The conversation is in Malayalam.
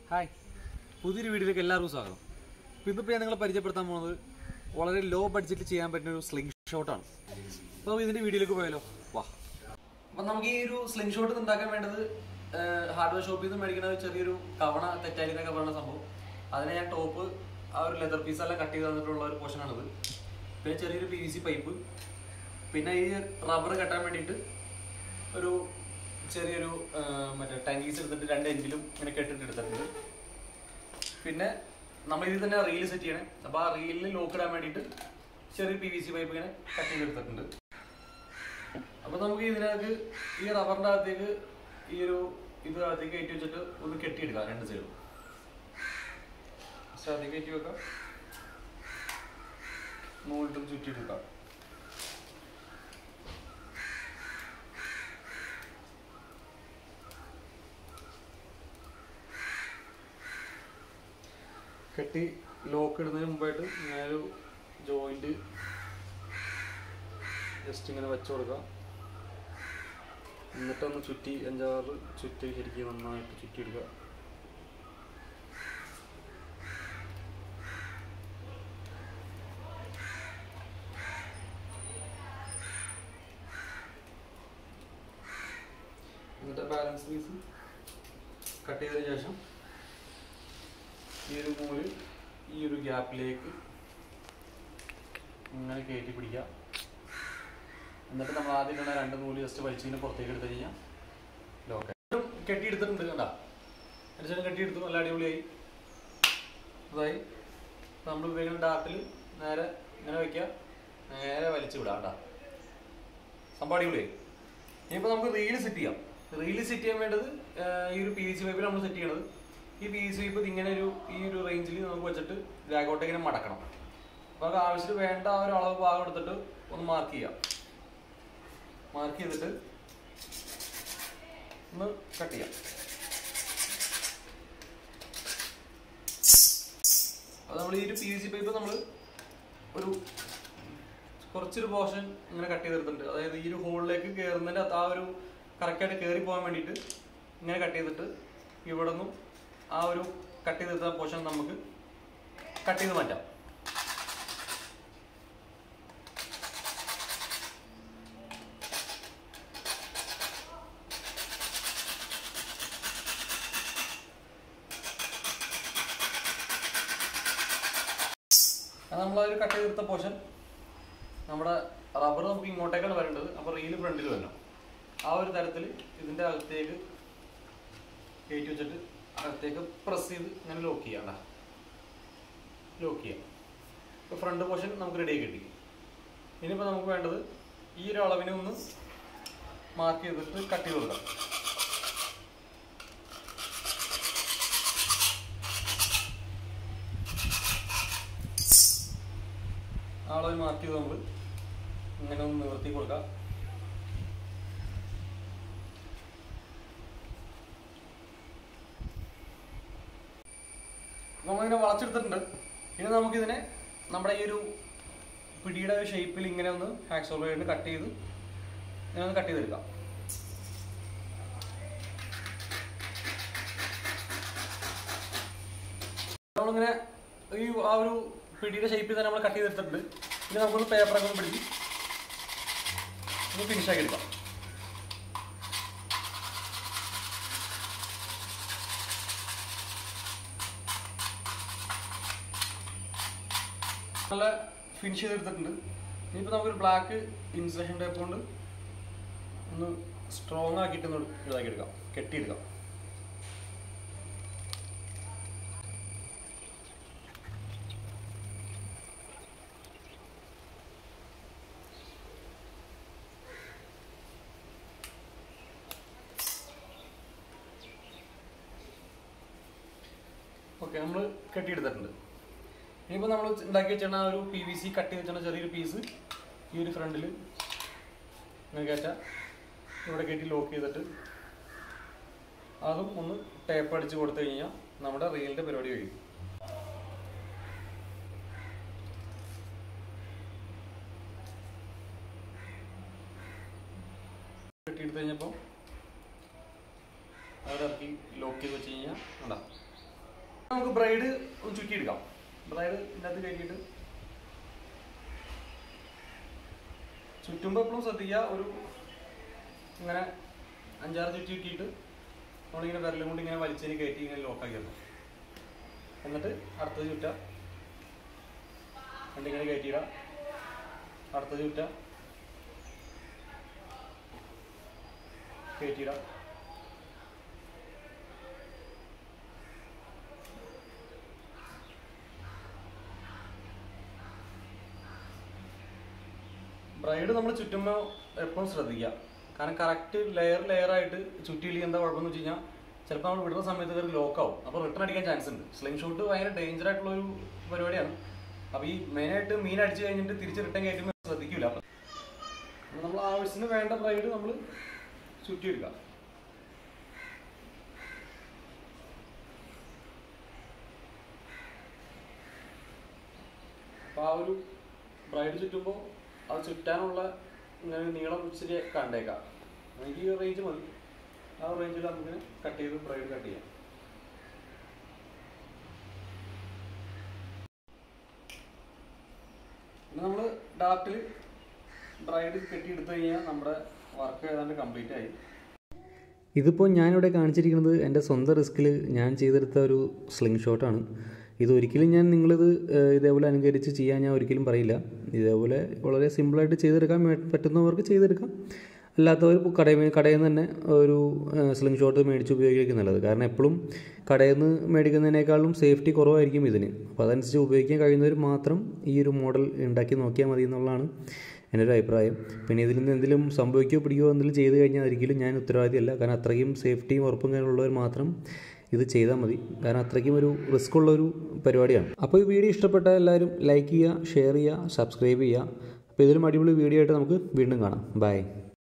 ഹായ് പുതിയൊരു വീഡിയോയിലേക്ക് എല്ലാവർക്കും സ്വാഗതം അപ്പോൾ ഇന്നിപ്പോൾ ഞാൻ നിങ്ങളെ പരിചയപ്പെടുത്താൻ പോകുന്നത് വളരെ ലോ ബഡ്ജറ്റിൽ ചെയ്യാൻ പറ്റുന്ന ഒരു സ്ലിംഗ് ഷോട്ടാണ് അപ്പോൾ ഇതിൻ്റെ വീഡിയോയിലേക്ക് പോയാലോ വാ അപ്പം നമുക്ക് ഈ ഒരു സ്ലിംഗ് ഷോട്ട് ഉണ്ടാക്കാൻ വേണ്ടത് ഹാർഡ്വെയർ ഷോപ്പിൽ നിന്ന് മേടിക്കുന്ന ഒരു ചെറിയൊരു കവണ തെറ്റാരി എന്നൊക്കെ പറയുന്ന സംഭവം അതിനെ ഞാൻ ടോപ്പ് ആ ഒരു ലെതർ പീസെല്ലാം കട്ട് ചെയ്ത് തന്നിട്ടുള്ള ഒരു പോർഷനാണിത് പിന്നെ ചെറിയൊരു പി വി സി പൈപ്പ് പിന്നെ ഈ റബ്ബർ കെട്ടാൻ വേണ്ടിയിട്ട് ഒരു ചെറിയൊരു ആ, മറ്റേ ടാങ്കീസ് എടുത്തിട്ട് രണ്ട് എൻഡിലും ഇങ്ങനെ കെട്ടിട്ട് എടുത്തിട്ടുണ്ട് പിന്നെ നമ്മൾ ഇതിൽ തന്നെ റീൽ സെറ്റ് ചെയ്യണേ അപ്പോൾ ആ റീലിൽ ലോക്ക് ഇടാൻ വേണ്ടിയിട്ട് ചെറിയ പി വി സി പൈപ്പ് ഇങ്ങനെ കട്ട് ചെയ്തെടുത്തിട്ടുണ്ട് അപ്പോൾ നമുക്ക് ഇതിനകത്ത് ഈ റബ്ബറിൻ്റെ അകത്തേക്ക് ഈ ഒരു ഇത് അകത്തേക്ക് കയറ്റി വെച്ചിട്ട് ഒന്ന് കെട്ടിയെടുക്കാം രണ്ട് സൈഡും ഫസ്റ്റ് അകത്തേക്ക് കയറ്റി വെക്കാം മുകളിട്ടും ചുറ്റിയെടുക്കാം കെട്ടി ലോക്ക് ഇടുന്നതിന് മുമ്പായിട്ട് ഇങ്ങനെ ഒരു ജോയിന്റ് ജസ്റ്റ് ഇങ്ങനെ വെച്ച് കൊടുക്കാം എന്നിട്ടൊന്ന് ചുറ്റി അഞ്ചാറ് ചുറ്റി ശരിക്കും നന്നായിട്ട് ചുറ്റിയെടുക്കുക എന്നിട്ട് ബാലൻസ് പീസ് കട്ട് ചെയ്തതിന് ശേഷം ഈ ഒരു നൂല് ഈ ഒരു ഗ്യാപ്പിലേക്ക് ഇങ്ങനെ കയറ്റി പിടിക്കുക എന്നിട്ട് നമ്മൾ ആദ്യം ഇടുന്ന രണ്ട് നൂല് ജസ്റ്റ് വലിച്ചിങ്ങനെ പുറത്തേക്ക് എടുത്തു കഴിഞ്ഞാൽ ലോക്ക് കെട്ടിയെടുത്തിട്ടുണ്ട് കണ്ട അടിച്ചാലും കെട്ടിയെടുത്തു നല്ല അടിപൊളിയായി അതായി നമ്മൾ ഉപയോഗിക്കുന്ന ഡാർട്ടിൽ നേരെ ഇങ്ങനെ വെക്കുക നേരെ വലിച്ചു വിടാം കേട്ടോ സംഭവം അടിപൊളിയായി ഇനിയിപ്പോൾ നമുക്ക് റീല് സെറ്റ് ചെയ്യാം റീല് സെറ്റ് ചെയ്യാൻ വേണ്ടത് ആ, ഈ ഒരു പി വി സി പൈപ്പിൽ നമ്മൾ സെറ്റ് ചെയ്യണത് ഈ പി വി സി പൈപ്പ് ഇങ്ങനെ ഒരു ഈ ഒരു റേഞ്ചിൽ നമുക്ക് വെച്ചിട്ട് ബാഗോട്ട് ഇങ്ങനെ മടക്കണം അപ്പോൾ നമുക്ക് ആവശ്യത്തിന് വേണ്ട ആ ഒരു അളവ് ഭാഗം എടുത്തിട്ട് ഒന്ന് മാർക്ക് ചെയ്യാം മാർക്ക് ചെയ്തിട്ട് ഒന്ന് കട്ട് ചെയ്യാം അത് നമ്മൾ ഈ ഒരു പി വി സി പൈപ്പ് നമ്മൾ ഒരു കുറച്ചൊരു പോർഷൻ ഇങ്ങനെ കട്ട് ചെയ്തെടുത്തിട്ടുണ്ട് അതായത് ഈ ഒരു ഹോളിലേക്ക് കയറുന്നതിൻ്റെ ആ ഒരു കറക്റ്റായിട്ട് കയറി പോകാൻ വേണ്ടിയിട്ട് ഇങ്ങനെ കട്ട് ചെയ്തിട്ട് ഇവിടെ നിന്നും ആ ഒരു കട്ട് ചെയ്തെടുത്ത പോർഷൻ നമുക്ക് കട്ട് ചെയ്ത് മാറ്റാം അത് നമ്മൾ ആ ഒരു കട്ട് ചെയ്തെടുത്ത പോർഷൻ നമ്മുടെ റബ്ബർ നമുക്ക് ഇങ്ങോട്ടേക്കാണ് വരേണ്ടത് അപ്പോൾ റീല് ഫ്രണ്ടിൽ വരണം ആ ഒരു തരത്തിൽ ഇതിൻ്റെ അകത്തേക്ക് കയറ്റി വെച്ചിട്ട് അകത്തേക്ക് പ്രസ് ചെയ്ത് ഇങ്ങനെ ലോക്ക് ചെയ്യാം ലോക്ക് ചെയ്യാം ഇപ്പോൾ ഫ്രണ്ട് പോർഷൻ നമുക്ക് റെഡി കിട്ടി ഇനിയിപ്പോൾ നമുക്ക് വേണ്ടത് ഈ ഒരു അളവിനെ ഒന്ന് മാർക്ക് ചെയ്തിട്ട് കട്ട് ചെയ്ത് കൊടുക്കാം ആ അളവ് മാർക്ക് ചെയ്ത് നമ്മൾ ഇങ്ങനെ ഒന്ന് നിവർത്തി കൊടുക്കാം നമ്മളിങ്ങനെ വളച്ചെടുത്തിട്ടുണ്ട് ഇനി നമുക്കിതിനെ നമ്മുടെ ഈ ഒരു പിടിയുടെ ഷേപ്പിൽ ഇങ്ങനെ ഒന്ന് ഹാക്സോൾ കൊണ്ട് കട്ട് ചെയ്ത് ഇങ്ങനെ ഒന്ന് കട്ട് ചെയ്തെടുക്കാം നമ്മളിങ്ങനെ ഈ ആ ഒരു പിടിയുടെ ഷേപ്പിൽ തന്നെ നമ്മൾ കട്ട് ചെയ്തെടുത്തിട്ടുണ്ട് ഇനി നമുക്കൊന്ന് പേപ്പറൊക്കെ ഒന്ന് പിടിച്ച് ഒന്ന് ഫിനിഷ് ആക്കി എടുക്കാം നല്ല ഫിനിഷ് ചെയ്തെടുത്തിട്ടുണ്ട് ഇനിയിപ്പോൾ നമുക്കൊരു ബ്ലാക്ക് ഇൻസുലേഷൻ ടേപ്പ് കൊണ്ട് ഒന്ന് സ്ട്രോങ് ആക്കിയിട്ട് ഒന്ന് ഇതാക്കി എടുക്കാം കെട്ടിയെടുക്കാം ഓക്കെ നമ്മൾ കെട്ടിയെടുത്തിട്ടുണ്ട് ഇനിയിപ്പോൾ നമ്മൾ ഉണ്ടാക്കി വെച്ചാൽ ആ ഒരു പി വി സി കട്ട് ചെയ്ത് വെച്ചാൽ ചെറിയൊരു പീസ് ഈ ഒരു ഫ്രണ്ടിൽ ഇങ്ങനെ കയറ്റാം ഇവിടെ കയറ്റി ലോക്ക് ചെയ്തിട്ട് അതും ഒന്ന് ടേപ്പ് അടിച്ച് കൊടുത്തു കഴിഞ്ഞാൽ നമ്മുടെ റീലിൻ്റെ പരിപാടി കഴിയും കെട്ടിയെടുത്ത് കഴിഞ്ഞപ്പോൾ അവിടെ ഇറക്കി ലോക്ക് ചെയ്ത് വെച്ച് കഴിഞ്ഞാൽ ഉണ്ടാ നമുക്ക് ബ്രൈഡ് ഒന്ന് ചുറ്റിയെടുക്കാം ബ്രൈഡ് ഇതിനകത്ത് കയറ്റിയിട്ട് ചുറ്റുമ്പോൾ എപ്പോഴും ശ്രദ്ധിക്കുക ഒരു ഇങ്ങനെ അഞ്ചാറ് ചുറ്റി ചുറ്റിയിട്ട് നമ്മളിങ്ങനെ വിരലും കൊണ്ട് ഇങ്ങനെ വലിച്ചതിന് കയറ്റി ഇങ്ങനെ ലോക്കാക്കി തന്നു എന്നിട്ട് അടുത്തത് ചുറ്റ എന്നിട്ടിങ്ങനെ കയറ്റിയിടാം അടുത്തത് ചുറ്റ കയറ്റിയിടാം ബ്രൈഡ് നമ്മൾ ചുറ്റുമ്പോൾ എപ്പോഴും ശ്രദ്ധിക്കുക കാരണം കറക്റ്റ് ലെയർ ലെയർ ആയിട്ട് ചുറ്റിയില്ലെങ്കിൽ എന്താ കുഴപ്പമെന്ന് വെച്ച് കഴിഞ്ഞാൽ ചിലപ്പോൾ നമ്മൾ വിടുന്ന സമയത്ത് ഇതൊരു ലോക്ക് ആവും അപ്പോൾ റിട്ടേൺ അടിക്കാൻ ചാൻസ് ഉണ്ട് സ്ലിംഗ് ഷോട്ട് ഭയങ്കര ഡേഞ്ചർ ആയിട്ടുള്ള ഒരു പരിപാടിയാണ് അപ്പോൾ ഈ മെയിനായിട്ട് മീൻ അടിച്ചു കഴിഞ്ഞിട്ട് തിരിച്ച് റിട്ടേൺ കയറ്റുമ്പോൾ ശ്രദ്ധിക്കില്ല അപ്പം നമ്മൾ ആവശ്യത്തിന് വേണ്ട ബ്രൈഡ് നമ്മൾ ചുറ്റിയെടുക്കുക അപ്പോൾ ആ ഒരു ബ്രൈഡ് ചുറ്റുമ്പോൾ അത് ചുറ്റാനുള്ള ഇങ്ങനെ നീളം ഇച്ചിരി കണ്ടേക്കാം എനിക്ക് ഈ റേഞ്ച് മതി ആ റേഞ്ചിൽ നമുക്ക് കട്ട് ചെയ്ത് ബ്രൈഡ് കട്ട് ചെയ്യാം പിന്നെ നമ്മൾ ഡാർട്ടിൽ ബ്രൈഡ് കെട്ടി എടുത്തു കഴിഞ്ഞാൽ നമ്മുടെ വർക്ക് ഏതാണ്ട് കംപ്ലീറ്റ് ആയി ഇതിപ്പോൾ ഞാനിവിടെ കാണിച്ചിരിക്കുന്നത് എൻ്റെ സ്വന്തം റിസ്കിൽ ഞാൻ ചെയ്തെടുത്ത ഒരു സ്ലിംഗ് ഷോട്ടാണ് ഇതൊരിക്കലും ഞാൻ നിങ്ങളിത് ഏഹ്, ഇതേപോലെ അനുകരിച്ച് ചെയ്യാൻ ഞാൻ ഒരിക്കലും പറയില്ല ഇതേപോലെ വളരെ സിമ്പിളായിട്ട് ചെയ്തെടുക്കാൻ വേ- പറ്റുന്നവർക്ക് ചെയ്തെടുക്കാം അല്ലാത്തവർ ഇപ്പോൾ കടയിൽ കടയിൽ നിന്ന് തന്നെ ഒരു സ്ലിംഗ് ഷോട്ട് മേടിച്ച് ഉപയോഗിക്കുക നല്ലത് കാരണം എപ്പോഴും കടയിൽ നിന്ന് മേടിക്കുന്നതിനേക്കാളും സേഫ്റ്റി കുറവായിരിക്കും ഇതിന് അപ്പോൾ അതനുസരിച്ച് ഉപയോഗിക്കാൻ കഴിയുന്നവർ മാത്രം ഈ ഒരു മോഡൽ ഉണ്ടാക്കി നോക്കിയാൽ മതി എന്നുള്ളതാണ് എൻ്റെ ഒരു അഭിപ്രായം പിന്നെ ഇതിൽ നിന്ന് എന്തെങ്കിലും സംഭവിക്കുകയോ പിടിക്കുകയോ എന്തെങ്കിലും ചെയ്ത് കഴിഞ്ഞാൽ ഒരിക്കലും ഞാൻ ഉത്തരവാദിയല്ല കാരണം അത്രയും സേഫ്റ്റിയും ഉറപ്പും കാര്യമുള്ളവർ മാത്രം ഇത് ചെയ്താൽ മതി കാരണം അത്രയ്ക്കും ഒരു റിസ്ക് ഉള്ള ഒരു പരിപാടിയാണ് അപ്പോൾ ഈ വീഡിയോ ഇഷ്ടപ്പെട്ട എല്ലാവരും ലൈക്ക് ചെയ്യുക ഷെയർ ചെയ്യുക സബ്സ്ക്രൈബ് ചെയ്യുക അപ്പോൾ ഇതിലും അടിപൊളി വീഡിയോ ആയിട്ട് നമുക്ക് വീണ്ടും കാണാം ബൈ